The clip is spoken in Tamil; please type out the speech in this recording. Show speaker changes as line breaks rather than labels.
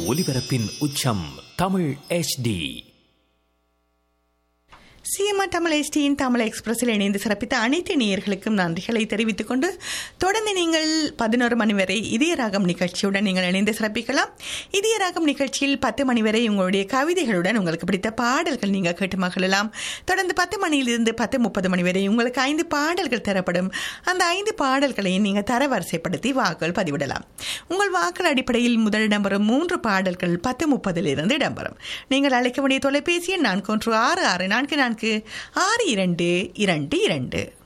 ஒலிபரப்பின் உச்சம் தமிழ் HD
சிஎம்ஆர் தமிழ் எஸ்டியின் தமிழ் எக்ஸ்பிரஸில் இணைந்து சிறப்பித்த அனைத்து நேயர்களுக்கும் நன்றிகளை தெரிவித்துக் கொண்டு தொடர்ந்து நீங்கள் பதினோரு மணி வரை இதய ராகம் நிகழ்ச்சியுடன் நீங்கள் இணைந்து சிறப்பிக்கலாம் இதய ராகம் நிகழ்ச்சியில் பத்து மணி வரை உங்களுடைய கவிதைகளுடன் உங்களுக்கு பிடித்த பாடல்கள் நீங்கள் கேட்டு மகிழலாம் தொடர்ந்து பத்து மணியிலிருந்து பத்து முப்பது மணி வரை உங்களுக்கு ஐந்து பாடல்கள் தரப்படும் அந்த ஐந்து பாடல்களையும் நீங்கள் தரவரிசைப்படுத்தி வாக்குகள் பதிவிடலாம் உங்கள் வாக்கள் அடிப்படையில் முதல் இடம்பெறும் மூன்று பாடல்கள் பத்து முப்பதிலிருந்து இடம்பெறும் நீங்கள் அழைக்க வேண்டிய தொலைபேசி எண் நான்கு ஒன்று ஆறு ஆறு நான்கு நான்கு ஆறு இரண்டு இரண்டு இரண்டு